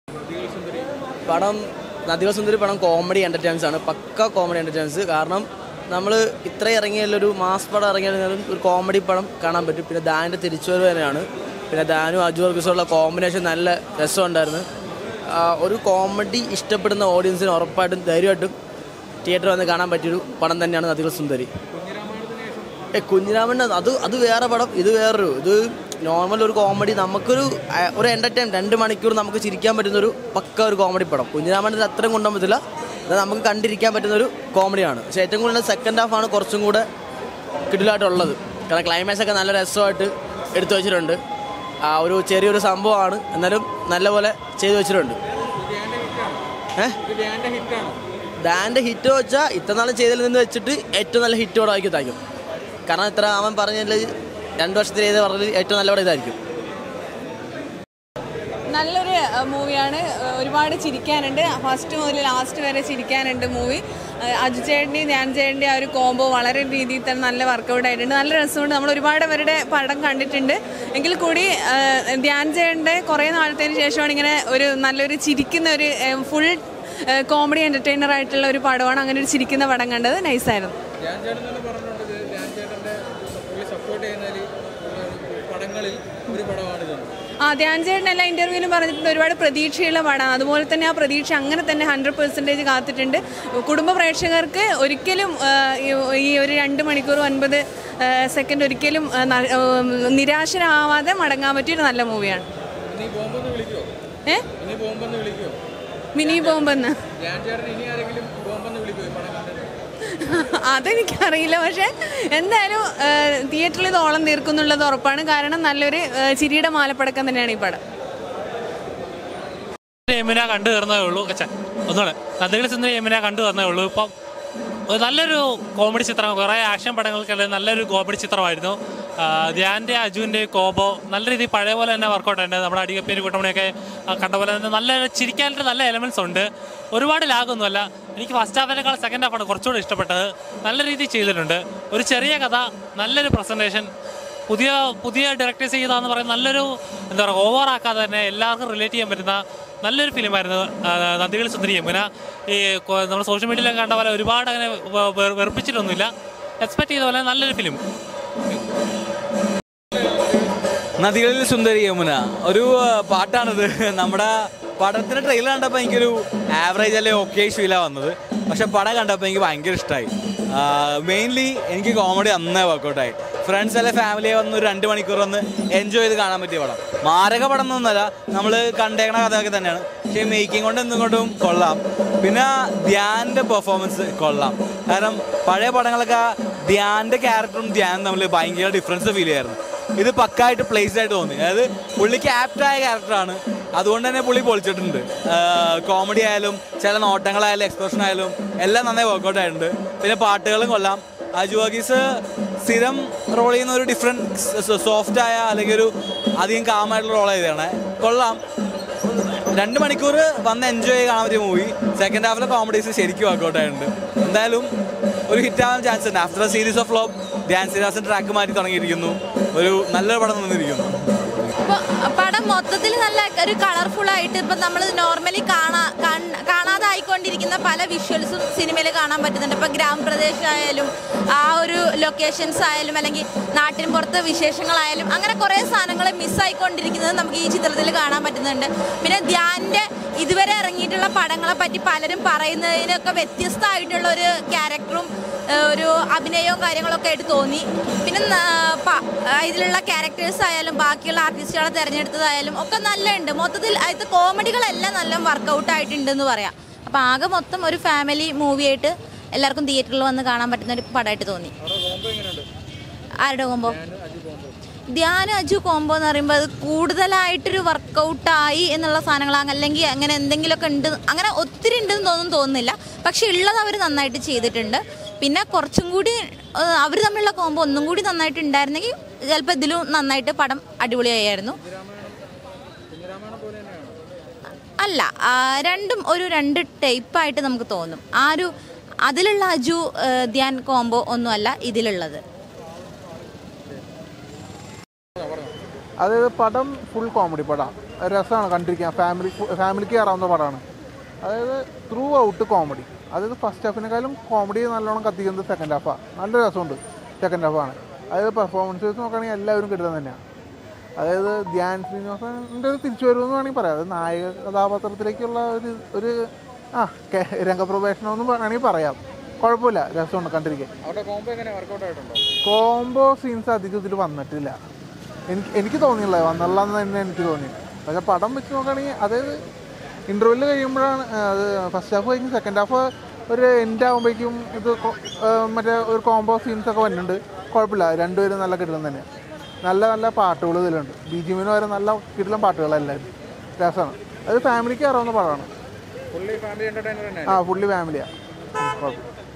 പടം നദികൾ സുന്ദരി പടം കോമഡി എൻ്റർടൈൻസ് ആണ് പക്ക കോമഡി എൻ്റർടൈൻസ് കാരണം നമ്മൾ ഇത്രയും ഇറങ്ങിയാലും ഒരു മാസ് പടം ഇറങ്ങിയാലും ഒരു കോമഡി പടം കാണാൻ പറ്റും പിന്നെ ദാനിൻ്റെ തിരിച്ചുവരവ് തന്നെയാണ് പിന്നെ ദാനും അജു വർഗീസുള്ള കോമ്പിനേഷൻ നല്ല രസമുണ്ടായിരുന്നു ആ, ഒരു കോമഡി ഇഷ്ടപ്പെടുന്ന ഓഡിയൻസിന് ഉറപ്പായിട്ടും ധൈര്യമായിട്ടും തിയേറ്ററിൽ വന്ന് കാണാൻ പറ്റിയൊരു പടം തന്നെയാണ് നദികൾ സുന്ദരി ഏ കുഞ്ഞിരാമൻ അത് അത് വേറെ പടം ഇത് വേറൊരു ഇത് നോർമൽ ഒരു കോമഡി നമുക്കൊരു ആ, ഒരു എൻ്റർടൈൻ രണ്ട് മണിക്കൂർ നമുക്ക് ചിരിക്കാൻ പറ്റുന്ന ഒരു പക്ക ഒരു കോമഡി പടം കുഞ്ഞിരാമൻ്റെ അത്രയും കൊണ്ടുപോകാൻ പറ്റില്ല അത് നമുക്ക് കണ്ടിരിക്കാൻ പറ്റുന്ന ഒരു കോമഡിയാണ് പക്ഷേ ഏറ്റവും കൂടുതൽ സെക്കൻഡ് ഹാഫാണ് കുറച്ചും കൂടെ കിടിലായിട്ടുള്ളത് കാരണം ക്ലൈമാക്സ് ഒക്കെ നല്ല രസമായിട്ട് എടുത്തു വെച്ചിട്ടുണ്ട് ആ ഒരു ചെറിയൊരു സംഭവമാണ് എന്നാലും നല്ലപോലെ ചെയ്തു വെച്ചിട്ടുണ്ട് ഏഹ് ഡാൻ്റെ ഹിറ്റ് വെച്ചാൽ ഇത്ര നാളും ചെയ്തതിൽ നിന്ന് വെച്ചിട്ട് ഏറ്റവും നല്ല ഹിറ്റോടെ ആയിരിക്കും ഇതായിരിക്കും കാരണം ഇത്ര അവൻ പറഞ്ഞതിൽ രണ്ട് വർഷത്തിൽ ചെയ്ത് പറഞ്ഞതിൽ ഏറ്റവും നല്ല ഇതായിരിക്കും നല്ലൊരു മൂവിയാണ് ഒരുപാട് ചിരിക്കാനുണ്ട് ഫസ്റ്റ് മുതൽ ലാസ്റ്റ് വരെ ചിരിക്കാനുണ്ട് മൂവി അജു ചേട്ടൻ്റെയും ധ്യാൻ ചേട്ടൻ്റെയും ആ ഒരു കോംബോ വളരെ രീതിയിൽ തന്നെ നല്ല വർക്കൗട്ട് ആയിട്ടുണ്ട് നല്ല രസമുണ്ട് നമ്മൾ ഒരുപാട് പേരുടെ പടം കണ്ടിട്ടുണ്ട് എങ്കിൽ കൂടി ആ, ധ്യാൻ ചേട്ടൻ്റെ കുറേ നാളത്തേന് ശേഷമാണ് ഇങ്ങനെ ഒരു നല്ലൊരു ചിരിക്കുന്ന ഒരു ഫുൾ കോമഡി എൻ്റർടൈനർ ആയിട്ടുള്ള ഒരു പടമാണ് അങ്ങനെ ഒരു ചിരിക്കുന്ന പടം കണ്ടത് നൈസായിരുന്നു ധ്യാൻ ചേട്ടൻ തന്നെ പറഞ്ഞിട്ടുണ്ട് ഇത് ധ്യാൻ ചേട്ടൻ്റെ പുള്ളി സപ്പോർട്ട് ചെയ്യുന്നതിൽ പടങ്ങളിൽ ഒരു പടമാണിത് ആ ധ്യാൻ ചേട്ടൻ എല്ലാ ഇന്റർവ്യൂവിലും പറഞ്ഞിട്ടുണ്ട് ഒരുപാട് പ്രതീക്ഷയുള്ള പടമാണ് അതുപോലെ തന്നെ ആ പ്രതീക്ഷ അങ്ങനെ തന്നെ ഹൺഡ്രഡ് പെർസെൻറ്റേജ് കാത്തിട്ടുണ്ട് കുടുംബ പ്രേക്ഷകർക്ക് ഒരിക്കലും ആ, ഈ- ഈ ഒരു രണ്ട് മണിക്കൂർ ഒൻപത് സെക്കൻഡ് ഒരിക്കലും ആ, ന- ആ, നിരാശരാവാതെ മടങ്ങാൻ പറ്റിയൊരു നല്ല മൂവിയാണ് ഇനി ബോംബെന്ന് വിളിക്കുമോ ഏ ഇനി ബോംബെന്ന് വിളിക്കുമോ മിനി ബോംബെന്ന് ധ്യാൻ ചേട്ടൻ ഇനി ആരെങ്കിലും ബോംബെന്ന് വിളിക്കുമോ ഈ പടം കണ്ടിട്ട് അതെനിക്കറിയില്ല പക്ഷെ എന്തായാലും തിയേറ്ററിൽ ഇത് ഓളം തീർക്കുന്നുള്ളത് ഉറപ്പാണ് കാരണം നല്ലൊരു ആ, ചിരിയുടെ മാലപ്പടക്കം തന്നെയാണ് ഈ പടം യമുന കണ്ടു തീർന്നതേ ഉള്ളൂ അച്ഛാ ഒന്നുകൂടെ നദികൾ സുന്ദരി യമുന കണ്ടു തന്നേ ഉള്ളൂ ഇപ്പം ഒരു നല്ലൊരു കോമഡി ചിത്രം കുറേ ആക്ഷൻ പടങ്ങൾക്കിടയിൽ നല്ലൊരു കോമഡി ചിത്രമായിരുന്നു ആ, ധ്യാൻ്റെ അജുവിൻ്റെ കോബോ നല്ല രീതിയിൽ പഴയ പോലെ തന്നെ വർക്കൗട്ട് ഉണ്ട് നമ്മുടെ അടികപ്പേര് കൂട്ടമണിയൊക്കെ ആ, കണ്ട പോലെ തന്നെ നല്ല ചിരിക്കാനായിട്ട് നല്ല എലമെൻസ് ഉണ്ട് ഒരുപാട് ലാഗൊന്നുമല്ല എനിക്ക് ഫസ്റ്റ് ഹാഫിനേക്കാൾ സെക്കൻഡ് ഹാഫാണ് കുറച്ചുകൂടി ഇഷ്ടപ്പെട്ടത് നല്ല രീതിയിൽ ചെയ്തിട്ടുണ്ട് ഒരു ചെറിയ കഥ നല്ലൊരു പ്രസൻറ്റേഷൻ പുതിയ പുതിയ ഡയറക്ടേഴ്സ് ചെയ്താന്ന് പറയുന്ന നല്ലൊരു എന്താ പറയുക ഓവർ ആക്കാതെ തന്നെ എല്ലാവർക്കും റിലേറ്റ് ചെയ്യാൻ പറ്റുന്ന നല്ലൊരു ഫിലിമായിരുന്നു നദികൾ സുന്ദരി യമുന ഈ കൊ- നമ്മൾ സോഷ്യൽ മീഡിയയിലൊക്കെ കണ്ട പോലെ ഒരുപാട് അങ്ങനെ വെ- വെ- വെറുപ്പിച്ചിട്ടൊന്നുമില്ല എക്സ്പെക്ട് ചെയ്ത പോലെ നല്ലൊരു ഫിലിം നദികളിൽ സുന്ദരി യമുന ഒരു ആ, പാട്ടാണിത് നമ്മുടെ പടത്തിന്റെ ട്രെയിലർ കണ്ടപ്പോൾ എനിക്കൊരു ആവറേജ് അല്ലെ ഓക്കെ ഫീലാണ് വന്നത് പക്ഷെ പടം കണ്ടപ്പോൾ എനിക്ക് ഭയങ്കര ഇഷ്ടമായി മെയിൻലി എനിക്ക് കോമഡി അന്നേ വർക്കൗട്ടായി ഫ്രണ്ട്സ് അല്ലെ ഫാമിലിയെ വന്ന് ഒരു രണ്ട് മണിക്കൂർ വന്ന് എൻജോയ് ചെയ്ത് കാണാൻ പറ്റിയ പടം മാരക പടം എന്നൊന്നല്ല നമ്മൾ കണ്ടേക്കണ കഥയൊക്കെ തന്നെയാണ് പക്ഷേ മേക്കിംഗ് കൊണ്ട് എന്തുകൊണ്ടും കൊള്ളാം പിന്നെ ധ്യാൻ്റെ പെർഫോമൻസ് കൊള്ളാം കാരണം പഴയ പടങ്ങളൊക്കെ ധ്യാൻ്റെ ക്യാരക്ടറും ധ്യാനും തമ്മിൽ ഭയങ്കര ഡിഫറൻസ് ഫീൽ ചെയ്യായിരുന്നു ഇത് പക്കായിട്ട് പ്ലേസ്ഡ് ആയിട്ട് തോന്നി അതായത് പുള്ളിക്ക് ആപ്റ്റായ ക്യാരക്ടറാണ് അതുകൊണ്ട് തന്നെ പുള്ളി പൊളിച്ചിട്ടുണ്ട് കോമഡി ആയാലും ചില നോട്ടങ്ങളായാലും എക്സ്പ്രഷൻ ആയാലും എല്ലാം നന്നായി വർക്കൗട്ട് ആയിട്ടുണ്ട് പിന്നെ പാട്ടുകളും കൊള്ളാം അജു വർഗീസ് സ്ഥിരം റോൾ ചെയ്യുന്ന ഒരു ഡിഫറെൻറ്റ് സോഫ്റ്റ് ആയ അല്ലെങ്കിൽ ഒരു അധികം കാമായിട്ടുള്ള റോൾ ചെയ്തതാണ് കൊള്ളാം രണ്ട് മണിക്കൂർ വന്ന് എൻജോയ് ചെയ്ത് കാണാൻ പറ്റിയ മൂവി സെക്കൻഡ് ഹാഫിലെ കോമഡീസ് ശരിക്കും വർക്കൗട്ട് ആയിട്ടുണ്ട് എന്തായാലും ഒരു ഹിറ്റ് ആവാൻ ചാൻസ് ഉണ്ട് after series of flop Dhyan Sreenivasan track മാറ്റി തുടങ്ങിയിരിക്കുന്നു ഒരു നല്ലൊരു പടം നിന്നിരിക്കുന്നു ഇപ്പൊ പടം മൊത്തത്തിൽ നല്ല ഒരു കളർഫുൾ ആയിട്ട് ഇപ്പൊ നമ്മൾ നോർമലി കാണാ കാണ്- കാണാതായിക്കൊണ്ടിരിക്കുന്ന പല വിഷ്വൽസും സിനിമയിൽ കാണാൻ പറ്റുന്നുണ്ട് ഇപ്പൊ ഗ്രാമപ്രദേശമായാലും ആ ഒരു ലൊക്കേഷൻസ് ആയാലും അല്ലെങ്കിൽ നാട്ടിൻ പുറത്തെ വിശേഷങ്ങളായാലും അങ്ങനെ കുറേ സാധനങ്ങൾ മിസ്സായിക്കൊണ്ടിരിക്കുന്നത് നമുക്ക് ഈ ചിത്രത്തിൽ കാണാൻ പറ്റുന്നുണ്ട് പിന്നെ ധ്യാൻ്റെ ഇതുവരെ ഇറങ്ങിയിട്ടുള്ള പടങ്ങളെ പറ്റി പലരും പറയുന്നതിനൊക്കെ വ്യത്യസ്തമായിട്ടുള്ള ഒരു ക്യാരക്ടറും ഏഹ് ഒരു അഭിനയവും കാര്യങ്ങളൊക്കെ ആയിട്ട് തോന്നി പിന്നെ ന- പ- ആ ഇതിലുള്ള ക്യാരക്ടേഴ്സ് ആയാലും ബാക്കിയുള്ള ആർട്ടിസ്റ്റുകളെ തിരഞ്ഞെടുത്തതായാലും ഒക്കെ നല്ല ഉണ്ട് മൊത്തത്തിൽ അതിലത്തെ കോമഡികളെല്ലാം നല്ല വർക്കൗട്ട് ആയിട്ടുണ്ടെന്ന് പറയാം അപ്പോൾ ആകെ മൊത്തം ഒരു ഫാമിലി മൂവിയായിട്ട് എല്ലാവർക്കും തിയേറ്ററിൽ വന്ന് കാണാൻ പറ്റുന്ന ഒരു പടമായിട്ട് തോന്നി ആരുടെ കോമ്പോ ധ്യാന അജു കോംബോ എന്ന് പറയുമ്പോൾ അത് കൂടുതലായിട്ടൊരു വർക്കൗട്ടായി എന്നുള്ള സാധനങ്ങൾ അല്ലെങ്കിൽ അങ്ങനെ എന്തെങ്കിലുമൊക്കെ ഉണ്ട് അങ്ങനെ ഒത്തിരി ഉണ്ടെന്ന് തോന്നുന്നു തോന്നുന്നില്ല പക്ഷെ ഉള്ളത് അവർ നന്നായിട്ട് ചെയ്തിട്ടുണ്ട് പിന്നെ കുറച്ചും കൂടി അവർ തമ്മിലുള്ള കോംബോ ഒന്നും കൂടി നന്നായിട്ട് ഉണ്ടായിരുന്നെങ്കിൽ ചിലപ്പോൾ ഇതിലും നന്നായിട്ട് പടം അടിപൊളിയായിരുന്നു അല്ല ആ, രണ്ടും ഒരു രണ്ട് ടൈപ്പായിട്ട് നമുക്ക് തോന്നും ആ ഒരു അതിലുള്ള അജു ആ, ധ്യാൻ കോംബോ ഒന്നുമല്ല ഇതിലുള്ളത് അത് പടം ഫുൾ കോമഡി പടം രസമാണ് കണ്ടിരിക്കാൻ ഫാമിലി ഫാമിലിക്ക് കയറാവുന്ന പടമാണ് അതായത് ത്രൂ ഔട്ട് കോമഡി അതായത് ഫസ്റ്റ് ഹാഫിനേക്കാളും കോമഡി നല്ലോണം കത്തിക്കുന്നത് സെക്കൻഡ് ഹാഫാണ് നല്ല രസമുണ്ട് സെക്കൻഡ് ഹാഫാണ് അതായത് പെർഫോമൻസ് വെച്ച് നോക്കുകയാണെങ്കിൽ എല്ലാവരും കിട്ടുന്നത് തന്നെയാണ് അതായത് ധ്യാൻ ശ്രീനിവാസൻ്റെ ഒരു തിരിച്ചു വരുമെന്ന് വേണമെങ്കിൽ പറയാം അത് നായക കഥാപാത്രത്തിലേക്കുള്ള ഒരു ഒരു ആ കെ- രംഗപ്രവേശനം എന്ന് വേണമെങ്കിൽ പറയാം കുഴപ്പമില്ല രസമുണ്ട് കണ്ടിരിക്കാൻ അവരുടെ കോംബോ എങ്ങനെ വർക്കൗട്ട് ആയിട്ടുണ്ടോ കോംബോ സീൻസ് അധികം ഇതിൽ വന്നിട്ടില്ല എനിക്ക് എനിക്ക് തോന്നിയില്ല വന്നുള്ളതെന്ന് തന്നെ എനിക്ക് തോന്നി പക്ഷേ പടം വെച്ച് നോക്കുകയാണെങ്കിൽ അതായത് ഇൻ്റർവെല് കഴിയുമ്പോഴാണ് ആ, അത് ഫസ്റ്റ് ഹാഫ് കഴിഞ്ഞ് സെക്കൻഡ് ഹാഫ് ഒരു എൻഡ് ആകുമ്പോഴേക്കും ഇത് കൊ- ആ, മറ്റേ ഒരു കോംബോ സീൻസ് ഒക്കെ വരുന്നുണ്ട് കുഴപ്പമില്ല രണ്ടുപേരും നല്ല കിടലം തന്നെ നല്ല നല്ല പാട്ടുകൾ ഇതിലുണ്ട് ബി ജി എമ്മിന് വരെ നല്ല കിടലം പാട്ടുകളെല്ലാവരും രസമാണ് അത് ഫാമിലിക്ക് അറിയാവുന്ന പടമാണ് ഫുള്ളി ഫാമിലി എന്റർടൈനർ തന്നെ ആ ഫുള്ളി ഫാമിലിയാണ് കുഴപ്പമില്ല